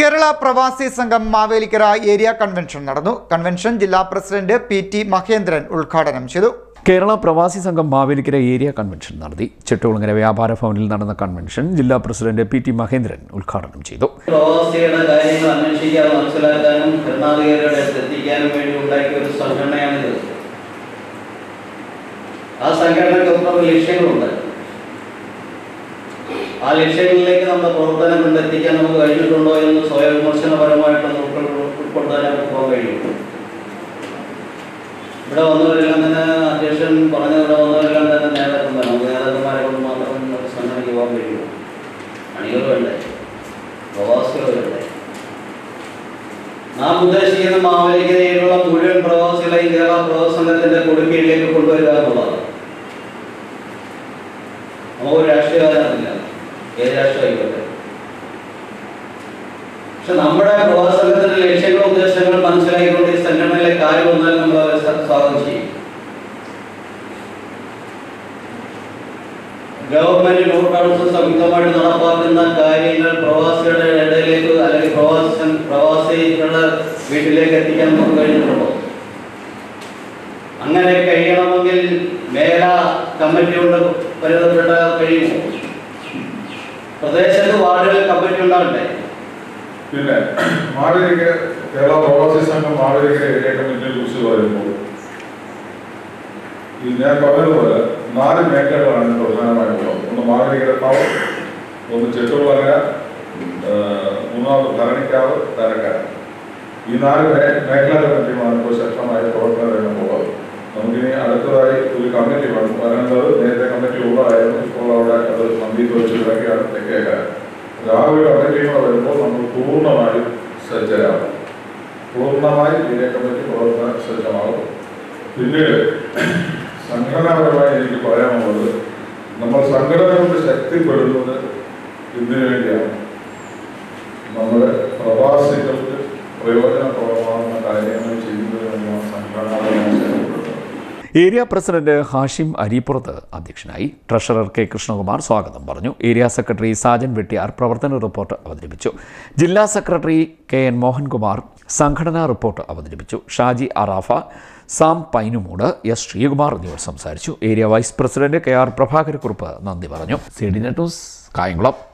Kerala Pravasi Sangham Mavelikkara area convention നടന്നു convention ജില്ലാ president P T Mahendran ഉദ്ഘാടനം ചെയ്തു കേരള പ്രവാസി സംഘം മാവേലിക്കര ഏരിയ കൺവെൻഷൻ നടത്തി ചെട്ടുകുളങ്ങര വ്യാപാര ഭവനിൽ നടന്ന കൺവെൻഷൻ ജില്ലാ പ്രസിഡന്റ് പി ടി മഹേന്ദ്രൻ ഉദ്ഘാടനം ചെയ്തു പ്രവാസികളുടെ കാര്യങ്ങൾ അന്വേഷിക്കാൻ മനസ്സിലാക്കാനും ഭരണാധികാരികളുടെ അടുത്ത് എത്തിക്കാനും വേണ്ടി ഉണ്ടാക്കിയ ഒരു സംഘടനയാണിത് ആ സംഘടനയ്ക്കൊപ്പം ലക്ഷ്യങ്ങളുണ്ട് ആ ലക്ഷ്യങ്ങളിലേക്ക് നമ്മുടെ പ്രവർത്തനം കൊണ്ടെത്തിക്കാൻ നമുക്ക് കഴിഞ്ഞിട്ടുണ്ടോ എന്ന് സ്വയം വിമർശനപരമായിട്ടൊന്ന് ഉൾക്കൊ- ഉൾക്കൊണ്ടാൻ നമുക്ക് പോകാൻ കഴിയും ഇവിടെ വന്നവരെല്ലാം തന്നെ അധ്യക്ഷൻ പറഞ്ഞ ഇവിടെ വന്നവരെല്ലാം തന്നെ നേതാക്കന്മാർ നമുക്ക് നേതാക്കന്മാരെ കൊണ്ട് മാത്രം ഒരു സംഘടനയ്ക്ക് പോകാൻ കഴിയും അണികൾ വേണ്ടേ പ്രവാസികൾ വേണ്ടേ നാം ഉദ്ദേശിക്കുന്ന മാവേലിക്കരയിലുള്ള മുഴുവൻ പ്രവാസികളെയും കേരള പ്രവാസ സംഘത്തിന്റെ കൊടുക്കയിലേക്ക് കൊണ്ടുവരിക എന്നുള്ളതാണ് നമുക്ക് രാഷ്ട്രീയകാരനില്ല ഏത് രാഷ്ട്രീയമായിക്കോട്ടെ പക്ഷെ നമ്മുടെ പ്രവാസ സംഘത്തിന്റെ ലക്ഷ്യങ്ങളും ഉദ്ദേശങ്ങളും മനസ്സിലാക്കിക്കൊണ്ട് ഈ സംഘടനയിലെ കാര്യം വന്നാൽ നമ്മൾ അവരെ സ്വാ- സ്വാഗതം ചെയ്യും ഗവൺമെന്റ് നോട്ട് കൗൺസിൽ സംയുക്തമായിട്ട് നടപ്പാക്കുന്ന കാര്യങ്ങൾ പ്രവാസികളുടെ ഇടയിലേക്ക് അല്ലെങ്കിൽ പ്രവാസി പ്രവാസികളുടെ വീട്ടിലേക്ക് എത്തിക്കാൻ നമുക്ക് കഴിഞ്ഞിട്ടുണ്ടോ അങ്ങനെ കഴിയണമെങ്കിൽ മേല കമ്മിറ്റി കൊണ്ട് പരിമിതപ്പെട്ട കഴിയുമോ പ്രദേശത്ത് വാർഡുകളിൽ കമ്മിറ്റി ഉണ്ടാവണ്ടേ പിന്നെ മാവേലിക്ക് കേരള പ്രവാസി സംഘം മാവേലിക്ക് ഏരിയ കമ്മിറ്റിയെ കുറിച്ച് പറയുമ്പോൾ ഈ ഞാൻ പറഞ്ഞതുപോലെ നാല് മേഖലകളാണ് ഇത് പ്രധാനമായിട്ടുള്ളത് ഒന്ന് മാവേലിക്കര ടൗൺ ഒന്ന് ചെട്ടുകുളങ്ങര ഏഹ്, മൂന്നാമത് ഭരണിക്കാവ് തരക്കാർ ഈ നാല് മേ- മേഖലാ കമ്മിറ്റിയുമാണ് ഇപ്പോൾ ശക്തമായി പ്രവർത്തനം രംഗത്തുള്ളത് നമുക്കിനി അടുത്തതായി ഒരു കമ്മിറ്റി വേണം വരേണ്ടത് നേരത്തെ കമ്മിറ്റി ഉള്ളതായിരുന്നു ഇപ്പോൾ അവിടെ അത് സംഗീത വെച്ച് കിടക്കുകയാണ് തെക്കേക്കാരൻ ആ ഒരു കമ്മിറ്റിയും കൂടെ വരുമ്പോൾ നമ്മൾ പൂർണ്ണമായും സജ്ജരാകും പൂർണ്ണമായി ഏരിയ കമ്മിറ്റി പ്രവർത്തന സജ്ജമാകും പിന്നീട് സംഘടനാപരമായി എനിക്ക് പറയാനുള്ളത് നമ്മൾ സംഘടന കൊണ്ട് ശക്തിപ്പെടുന്നത് ഇതിനു വേണ്ടിയാണ് നമ്മുടെ പ്രവാസികൾക്ക് പ്രയോജനപ്രദമാകുന്ന കാര്യങ്ങൾ ചെയ്യുന്നതിനുള്ള സംഘടനാപരമായി ശക്തിപ്പെടുന്നത് ഏരിയ പ്രസിഡന്റ് ഹാഷിം അരീപ്പുറത്ത് അധ്യക്ഷനായി ട്രഷറർ കെ കൃഷ്ണകുമാർ സ്വാഗതം പറഞ്ഞു ഏരിയ സെക്രട്ടറി സാജൻ വെട്ടിയാർ പ്രവർത്തന റിപ്പോർട്ട് അവതരിപ്പിച്ചു ജില്ലാ സെക്രട്ടറി കെ എൻ മോഹൻകുമാർ സംഘടനാ റിപ്പോർട്ട് അവതരിപ്പിച്ചു ഷാജി അറാഫ സാം പൈനുമൂട് എസ് ശ്രീകുമാർ എന്നിവർ സംസാരിച്ചു area vice president K R Prabhakarakurup നന്ദി പറഞ്ഞു C D net news Kayamkulam